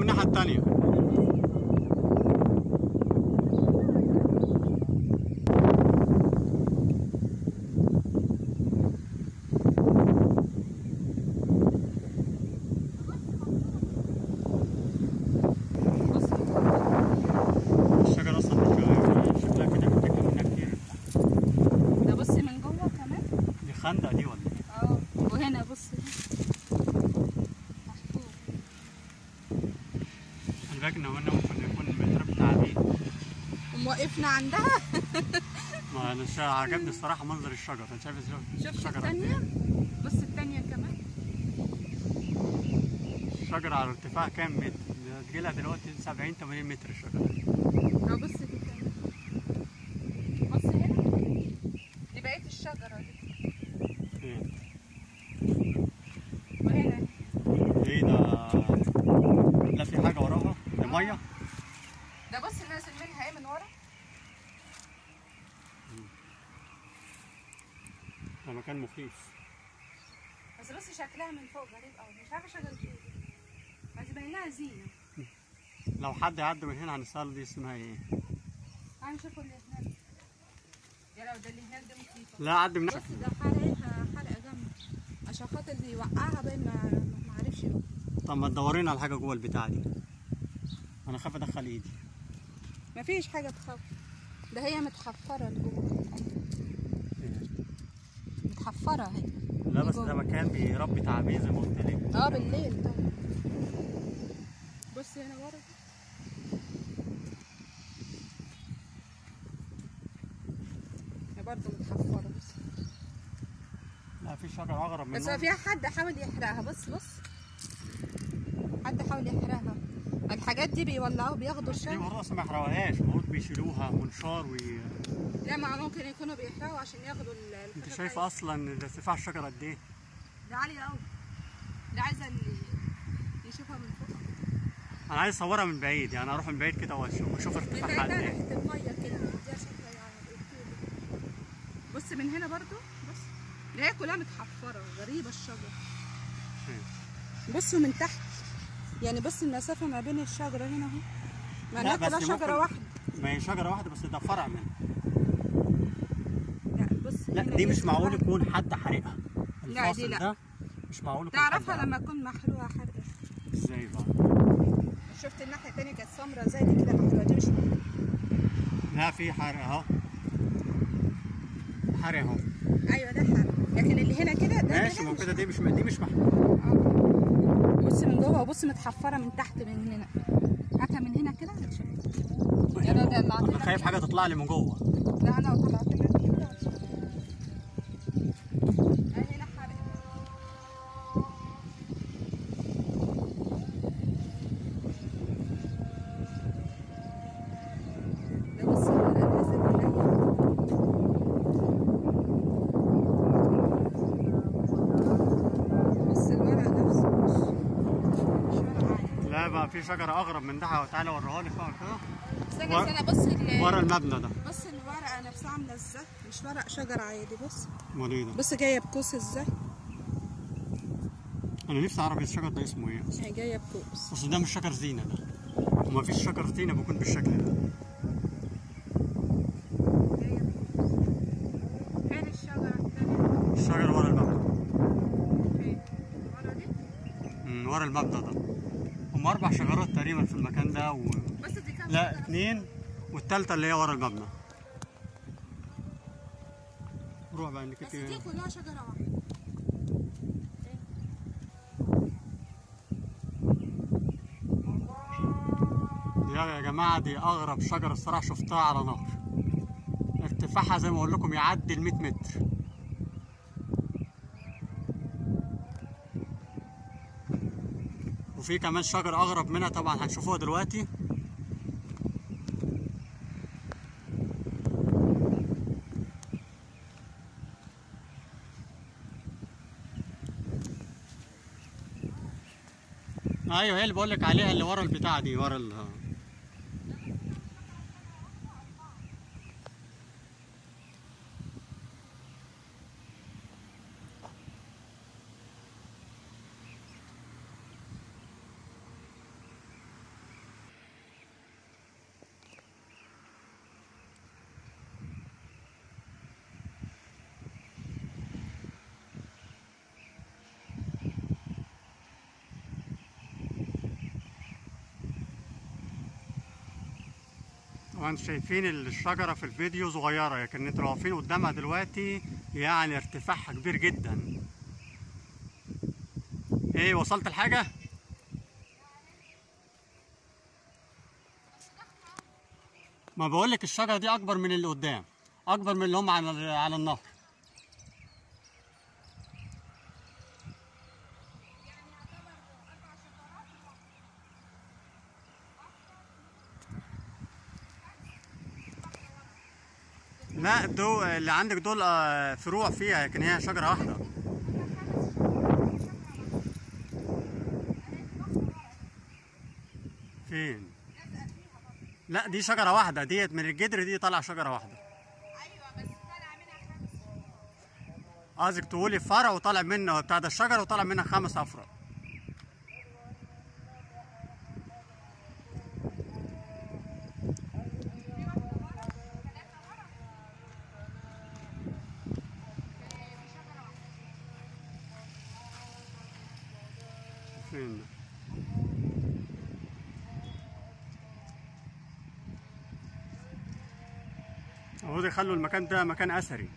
الناحيه التانيه بص الشجره اصلا مش شكلها كده بتاكل منها كتير ده بص من جوه كمان دي خندق دي ولا إيه؟ اه وهنا بص محفوظ خلي بالك ان هو إنه ممكن يكون المتر بتاع دي قوم وقفنا عندها ما انا شا- عجبني الصراحه منظر الشجره انت شايف ازاي شفت الشجره الثانية بص الثانية كمان الشجره على ارتفاع كام متر تجي لها دلوقتي 70 80 متر الشجره اه بص دي كمان بص هنا دي بقية الشجرة دي إيه. وهنا ايه ده لا في حاجه وراها ده ميه ده بص نازل منها ايه من ورا ده مكان مخيف بس بص شكلها من فوق غريب قوي مش عارفة شجرة ايه دي بس باين لها زينة لو حد يعدي من هنا هنسأله دي اسمها ايه تعالوا نشوفوا اللي هناك يا لو ده اللي هناك ده مخيفة لا عدي من بص ده حرقها حرقة جامدة عشان خاطر اللي يوقعها باين ما ما عرفش يقوم. طب ما تدورينا على حاجه جوه البتاع دي انا خايف ادخل ايدي مفيش حاجة تخاف ده هي متحفرة لجوه إيه. متحفرة اهي لا بس ده مكان بيربي تعابين زي ما قلت لك اه بالليل طبعا بص هنا ورا دي. هي برضه متحفرة بس لا في شجر اغرب بس منهم في حد حاول يحرقها بص بص حد حاول يحرقها الحاجات دي بيولعوا بياخدوا بس دي الشمع المفروض اصلا ما يحرقوهاش المفروض بيشيلوها منشار وي... لا ما ممكن يكونوا بيحرقوا عشان ياخدوا ال- انت الحاجة شايف بتاعتها. اصلا ده ارتفاع الشجره قد ايه ده عالية قوي ده عايزة اللي يشوفها من فوق انا عايز اصورها من بعيد يعني اروح من بعيد كده واشوف واشوف من ارتفاعها قد بعيد ايه تحت المية كده دي شكلها يعني الطول. بص من هنا برضو بص ده هي كلها متحفرة غريبة الشجرة بصوا من تحت يعني بص المسافة ما بين الشجرة هنا اهو ما لا، انها بس كلها ممكن- شجرة واحدة ما هي شجره واحده بس ده فرع منها لا بص لا هنا دي مش شجرة معقول واحدة. يكون حد حرقها لا، دي الفاصل لا. ده مش معقول يكون تعرفها حد لما تكون محروقة حرقة ازاي بقى شفت الناحية التانية كانت سمرة زي دي كده محروقة دي مش محروقة لا في حرق اهو حرق اهو ايوه ده حرق لكن اللي هنا كده ده ماشي ما هو مش كده دي مش دي مش محروقه آه. بص من جوه وبص متحفرة من تحت من هنا هاتها من هنا كده هتشوف يا ده ده اللي انا عطينا خايف حاجه تطلع لي من جوه لا انا طلعت لك كده اهي هنا حرق ده بص الورق نازل عليا بص الورق نفسه مش مش ورق عادي لا بقى في شجره اغرب من ده تعالى اوريها لك بقى كده استنى ور- استنى بص ال- ورا المبنى ده بص الورقة نفسها عاملة ازاي مش ورق شجر عادي بص امال ايه ده بص جاية بكوس ازاي انا نفسي اعرف الشجر ده اسمه ايه اصلا هي جاية بكوس اصل ده مش شجر زينه ده وما فيش شجر زينه بيكون بالشكل ده جاية بكوس فين الشجرة التانية الشجر ورا المبنى فين ورا دي من ورا المبنى ده هم اربع شجرات تقريبا في المكان ده و... بص دي كام لا شجرة اثنين والثالثه اللي هي ورا المبنى روح بقى انك بس انت دي كلها شجرة واحدة يا يا جماعه دي اغرب شجره الصراحه شفتها على نهر ارتفاعها زي ما اقول لكم يعدي ال 100 متر وفي كمان شجر اغرب منها طبعا هنشوفوها دلوقتي ايوه هي اللي بقول لك عليها اللي ورا البتاع دي ورا ال وانتم شايفين الشجرة في الفيديو صغيرة لكن انتوا لو واقفين قدامها دلوقتي يعني ارتفاعها كبير جدا ايه وصلت الحاجة؟ ما بقولك الشجرة دي أكبر من اللي قدام أكبر من اللي هم على على النهر لا دول اللي عندك دول آه، فروع فيها لكن هي شجرة واحدة فين؟ لا دي شجرة واحدة ديت من الجدر دي طالعة شجرة واحدة ايوه بس طالع منها خمس قصدك تقولي فرع وطالع منه بتاع ده الشجرة وطالع منها خمس أفرع فين؟ المفروض يخلوا المكان ده مكان أثري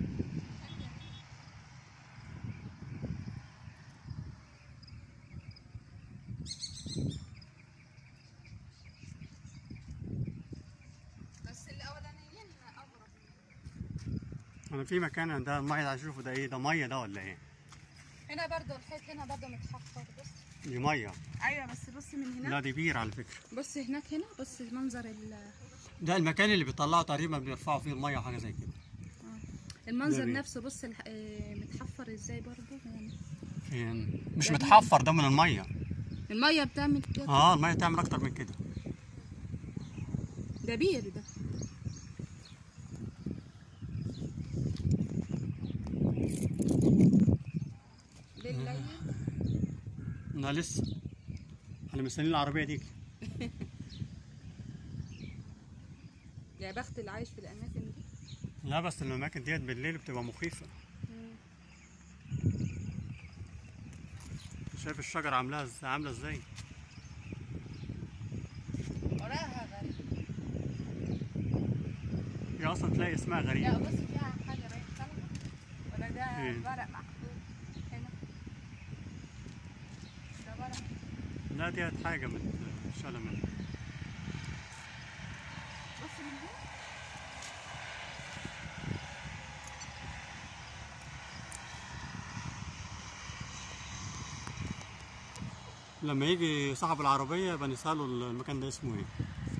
بس الاولانيين اغرب أنا في مكان ده المية ده أشوفه ده إيه ده مية ده ولا إيه؟ هنا برضو الحيط هنا برضو متحفر بص دي مية ايوه بس بص من هنا لا دي بير على فكرة بص هناك هنا بص منظر ال- ده المكان اللي بيطلعوا تقريبا بيرفعوا فيه المية وحاجة زي كده المنظر جميل. نفسه بص الح- آه، متحفر ازاي برضو يعني فين؟ مش ده متحفر ده من المية الميه بتعمل كده اه المية تعمل أكتر من كده ده بير ده بالليل لا لسه احنا مستنيين العربية تيجي يا بخت اللي عايش في الاماكن دي لا بس الأماكن ديت بالليل بتبقى مخيفة شايف الشجرة عاملاها ازاي عاملة ازاي وراها غريب هي أصلا تلاقي اسمها غريب لا بص فيها حاجه باين طالعه ولا ده إيه؟ ورق محطوط هنا ده ورق لا ديت حاجة من شالة منها بص من هنا لما يجي صاحب العربية يبقى نسأله المكان ده اسمه ايه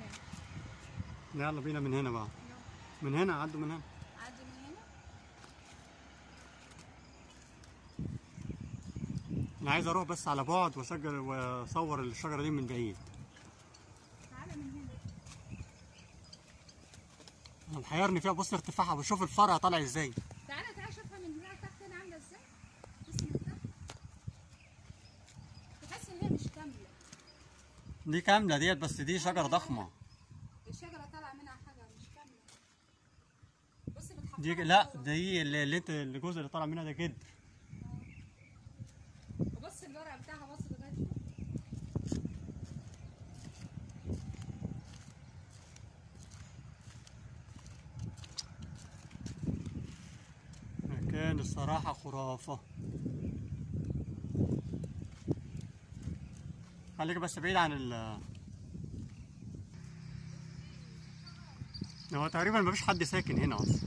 يلا بينا من هنا بقى من هنا عدوا من هنا عدي من هنا انا عايز اروح بس على بعد واسجل واصور الشجرة دي من بعيد تعالى من هنا انا محيرني فيها بص ارتفاعها بشوف الفرع طالع ازاي تعالى تعالى شوفها من هنا تحت هنا عامله ازاي بص من تحت تحس ان هي مش كامله دي كاملة ديت بس دي شجرة ضخمة الشجره طالعه منها حاجه مش كامله بص بتحفظها دي لا دي اللي, اللي انت الجزء اللي طالع منها ده جد وبص الورق بتاعها بص لغايه فوق. مكان الصراحة خرافة خليك بس بعيد عن ال هو تقريبا مفيش حد ساكن هنا اصلا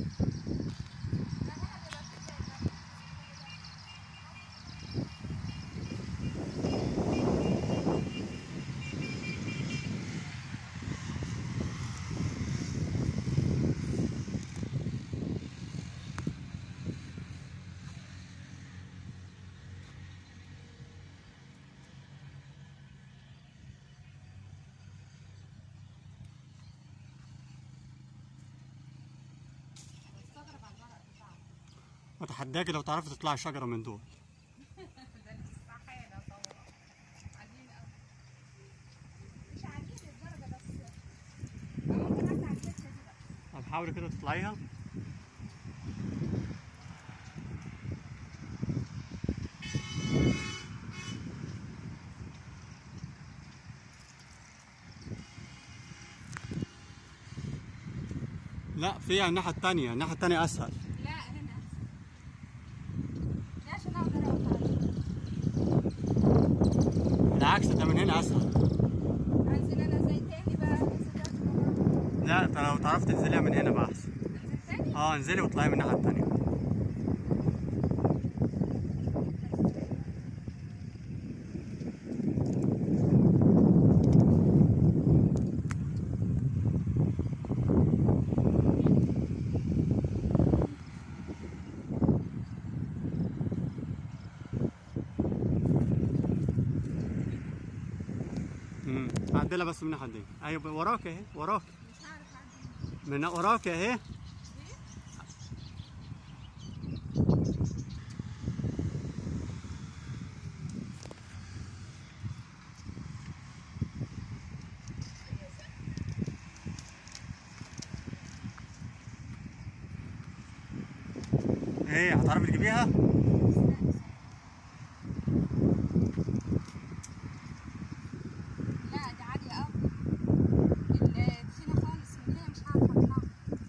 بستغرب على الورق بتاعها اتحداكي لو تعرفي تطلعي شجرة من دول ده استحاله طبعا عاديين قوي مش عاديين للدرجه بس ممكن اطلع الحته دي بقى طب حاولي كده تطلعيها لا فيها الناحيه التانية الناحيه التانية اسهل لا هنا ده عشان اقدر اقف عليه بالعكس ده من هنا اسهل انزل انا زي تاني بقى انزل دلوقتي بره. لا انت لو تعرف تنزليها من هنا بقى احسن انزل تاني اه انزلي واطلعي من الناحيه التانية امم عدلها بس من الناحيه دي ايوه وراك اهي وراك مش هعرف اعدي من وراك اهي ايه هتعرفي تجيبيها؟ لا دي عالية قوي التخينة خالص من هنا مش هعرف اطلعها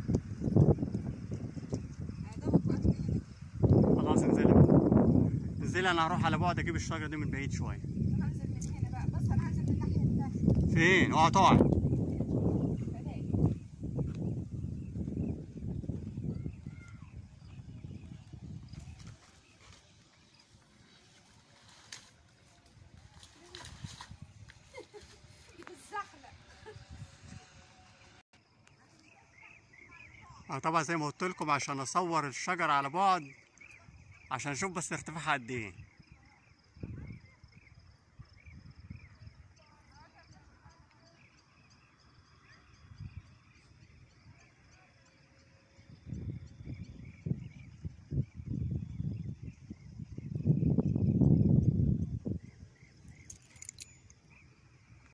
يا دوبك وقت هنا خلاص انزلي بقى انزلي انا هروح على بعد اجيب الشجره دي من بعيد شويه هنزل من هنا بقى بص انا هنزل من الناحية التانية فين؟ اوعى تقعي فلاقي الزحلق اه طبعا زي ما قلت لكم عشان اصور الشجره على بعد عشان اشوف بس ارتفاعها قد ايه